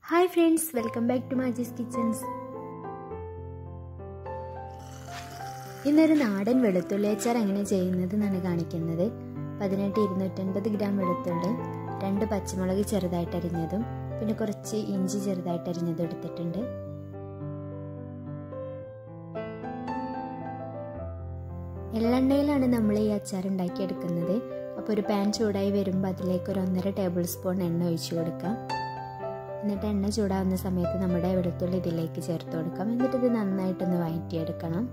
hi friends welcome back to Maji's kitchens ഇന്നൊരു നാടൻ വെളുത്തുള്ളി അച്ചാർ എങ്ങനെ ചെയ്യുന്നത് എന്നാണ് കാണിക്കുന്നത് പതിനെട്ട് ഇരുന്നൂറ്റൻപത് ഗ്രാം വെളുത്തുള്ളി രണ്ട് പച്ചമുളക് ചെറുതായിട്ട് അരിഞ്ഞതും പിന്നെ കുറച്ച് ഇഞ്ചി ചെറുതായിട്ട് അരിഞ്ഞതും എടുത്തിട്ടുണ്ട് എള്ളെണ്ണയിലാണ് നമ്മൾ ഈ അച്ചാർ ഉണ്ടാക്കിയെടുക്കുന്നത് അപ്പോൾ ഒരു പാൻ ചൂടായി വരുമ്പോൾ അതിലേക്ക് ഒരു ഒന്നര ടേബിൾ സ്പൂൺ എണ്ണ ഒഴിച്ചു കൊടുക്കാം എന്നിട്ട് എണ്ണ ചൂടാവുന്ന സമയത്ത് നമ്മുടെ വെളുത്തുള്ളി ഇതിലേക്ക് ചേർത്ത് കൊടുക്കാം എന്നിട്ട് ഇത് നന്നായിട്ടൊന്ന് വഴറ്റിയെടുക്കണം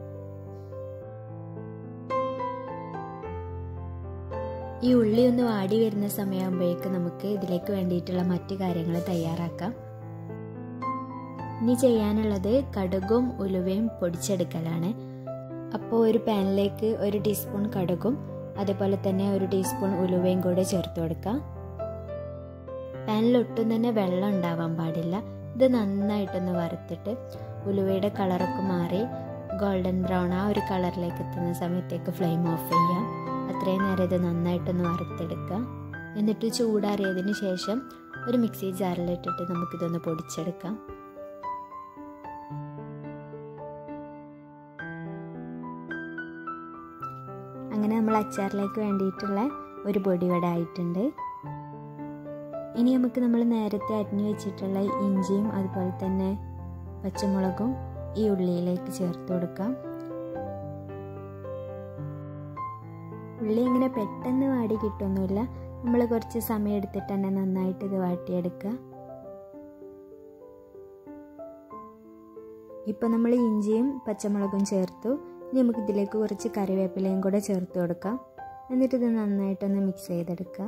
ഈ ഉള്ളി ഒന്ന് വാടി വരുന്ന സമയമാകുമ്പോഴേക്ക് നമുക്ക് ഇതിലേക്ക് വേണ്ടിയിട്ടുള്ള മറ്റു കാര്യങ്ങൾ തയ്യാറാക്കാം ഇനി ചെയ്യാനുള്ളത് കടുകും ഉലുവയും പൊടിച്ചെടുക്കലാണ് അപ്പോൾ ഒരു പാനിലേക്ക് ഒരു ടീസ്പൂൺ കടുകും അതേപോലെ തന്നെ ഒരു ടീസ്പൂൺ ഉലുവയും കൂടെ ചേർത്ത് കൊടുക്കാം പാനിൽ ഒട്ടും തന്നെ വെള്ളം ഉണ്ടാവാൻ പാടില്ല ഇത് നന്നായിട്ടൊന്ന് വറുത്തിട്ട് ഉലുവയുടെ കളറൊക്കെ മാറി ഗോൾഡൻ ബ്രൗൺ ആ ഒരു കളറിലേക്ക് എത്തുന്ന സമയത്തേക്ക് ഫ്ലെയിം ഓഫ് ചെയ്യാം അത്രയും നേരം ഇത് നന്നായിട്ടൊന്ന് വറുത്തെടുക്കുക എന്നിട്ട് ചൂടാറിയതിന് ശേഷം ഒരു മിക്സി ജാറിലിട്ടിട്ട് നമുക്കിതൊന്ന് പൊടിച്ചെടുക്കാം അങ്ങനെ നമ്മൾ അച്ചാറിലേക്ക് വേണ്ടിയിട്ടുള്ള ഒരു പൊടിവട ആയിട്ടുണ്ട് ഇനി നമുക്ക് നമ്മൾ നേരത്തെ അരിഞ്ഞു വെച്ചിട്ടുള്ള ഇഞ്ചിയും അതുപോലെ തന്നെ പച്ചമുളകും ഈ ഉള്ളിയിലേക്ക് ചേർത്ത് കൊടുക്കാം ഉള്ളി ഇങ്ങനെ പെട്ടെന്ന് വാടി കിട്ടുമൊന്നുമില്ല നമ്മൾ കുറച്ച് സമയം എടുത്തിട്ട് തന്നെ നന്നായിട്ട് ഇത് വാട്ടിയെടുക്കുക ഇപ്പം നമ്മൾ ഇഞ്ചിയും പച്ചമുളകും ചേർത്തു ഇനി നമുക്ക് ഇതിലേക്ക് കുറച്ച് കറിവേപ്പിലയും കൂടെ ചേർത്ത് കൊടുക്കാം എന്നിട്ട് ഇത് നന്നായിട്ടൊന്ന് മിക്സ് ചെയ്തെടുക്കുക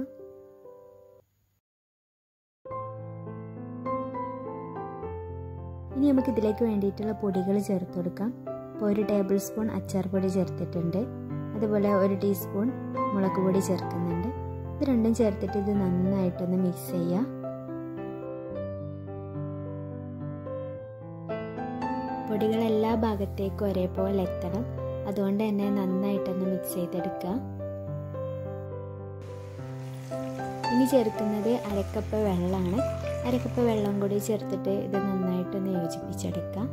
ഇനി നമുക്ക് ഇതിലേക്ക് വേണ്ടിയിട്ടുള്ള പൊടികൾ ചേർത്ത് കൊടുക്കാം ഇപ്പോൾ ഒരു ടേബിൾ സ്പൂൺ അച്ചാർ പൊടി ചേർത്തിട്ടുണ്ട് അതുപോലെ ഒരു ടീസ്പൂൺ മുളക് പൊടി ചേർക്കുന്നുണ്ട് ഇത് രണ്ടും ചേർത്തിട്ട് ഇത് നന്നായിട്ടൊന്ന് മിക്സ് ചെയ്യുക പൊടികൾ എല്ലാ ഭാഗത്തേക്കും ഒരേപോലെ എത്തണം അതുകൊണ്ട് തന്നെ നന്നായിട്ടൊന്ന് മിക്സ് ചെയ്തെടുക്കുക ഇനി ചേർക്കുന്നത് അരക്കപ്പ് വെള്ളമാണ് അരക്കപ്പ് വെള്ളം കൂടി ചേർത്തിട്ട് ഇത് നന്നായിട്ടൊന്ന് യോജിപ്പിച്ചെടുക്കാം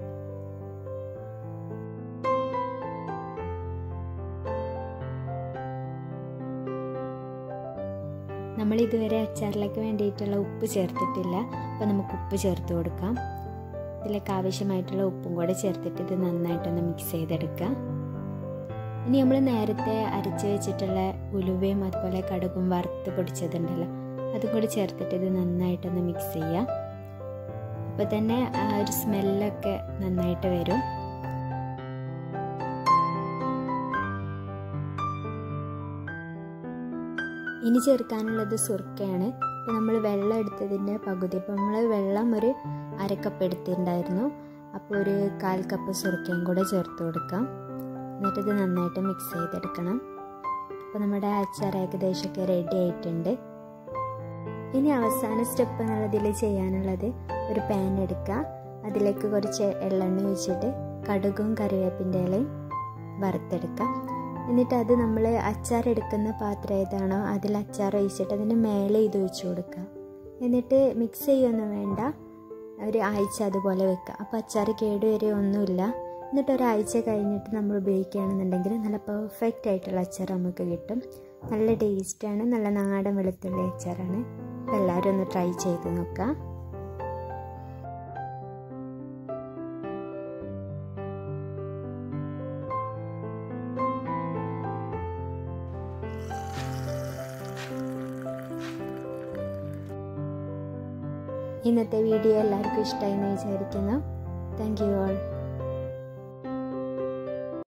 നമ്മൾ ഇതുവരെ അച്ചാറിലേക്ക് വേണ്ടിയിട്ടുള്ള ഉപ്പ് ചേർത്തിട്ടില്ല അപ്പോൾ നമുക്ക് ഉപ്പ് ചേർത്ത് കൊടുക്കാം ഇതിലേക്ക് ആവശ്യമായിട്ടുള്ള ഉപ്പും കൂടെ ചേർത്തിട്ട് ഇത് നന്നായിട്ടൊന്ന് മിക്സ് ചെയ്തെടുക്കുക ഇനി നമ്മൾ നേരത്തെ അരച്ച് വെച്ചിട്ടുള്ള ഉലുവയും അതുപോലെ കടുകും വറുത്ത് പൊടിച്ചതുണ്ടല്ലോ അതും കൂടി ചേർത്തിട്ട് ഇത് നന്നായിട്ടൊന്ന് മിക്സ് ചെയ്യുക അപ്പോൾ തന്നെ ആ ഒരു സ്മെല്ലൊക്കെ നന്നായിട്ട് വരും ഇനി ചേർക്കാനുള്ളത് സുർക്കയാണ് ഇപ്പോൾ നമ്മൾ വെള്ളം എടുത്തതിൻ്റെ പകുതി അപ്പോൾ നമ്മൾ വെള്ളം ഒരു അരക്കപ്പ് എടുത്തിട്ടുണ്ടായിരുന്നു അപ്പോൾ ഒരു കാൽ കപ്പ് സുർക്കയും കൂടെ ചേർത്ത് കൊടുക്കാം എന്നിട്ട് ഇത് നന്നായിട്ട് മിക്സ് ചെയ്തെടുക്കണം അപ്പോൾ നമ്മുടെ അച്ചാർ ഏകദേശമൊക്കെ റെഡി ആയിട്ടുണ്ട് ഇനി അവസാന സ്റ്റെപ്പ് എന്നുള്ളതിൽ ചെയ്യാനുള്ളത് ഒരു പാൻ എടുക്കുക അതിലേക്ക് കുറച്ച് എള്ളെണ്ണ ഒഴിച്ചിട്ട് കടുകും കറിവേപ്പിൻ്റെ ഇലയും വറുത്തെടുക്കാം എന്നിട്ട് അത് നമ്മൾ അച്ചാർ എടുക്കുന്ന പാത്രം ഏതാണോ അതിൽ അച്ചാർ ഒഴിച്ചിട്ട് അതിന് മേലെ ഇത് ഒഴിച്ചു കൊടുക്കുക എന്നിട്ട് മിക്സ് ചെയ്യൊന്നും വേണ്ട ഒരു ആഴ്ച അതുപോലെ വെക്കുക അപ്പോൾ അച്ചാർ കേടുവരെ ഒന്നുമില്ല എന്നിട്ട് ഒരാഴ്ച കഴിഞ്ഞിട്ട് നമ്മൾ ഉപയോഗിക്കുകയാണെന്നുണ്ടെങ്കിൽ നല്ല പെർഫെക്റ്റ് ആയിട്ടുള്ള അച്ചാർ നമുക്ക് കിട്ടും നല്ല ടേസ്റ്റാണ് നല്ല നാടൻ വെളുത്തുള്ളി അച്ചാറാണ് അപ്പോൾ എല്ലാവരും ഒന്ന് ട്രൈ ചെയ്ത് നോക്കാം ഇന്നത്തെ വീഡിയോ എല്ലാവർക്കും ഇഷ്ടമായി എന്ന് വിചാരിക്കുന്നു താങ്ക് യു ഓൾ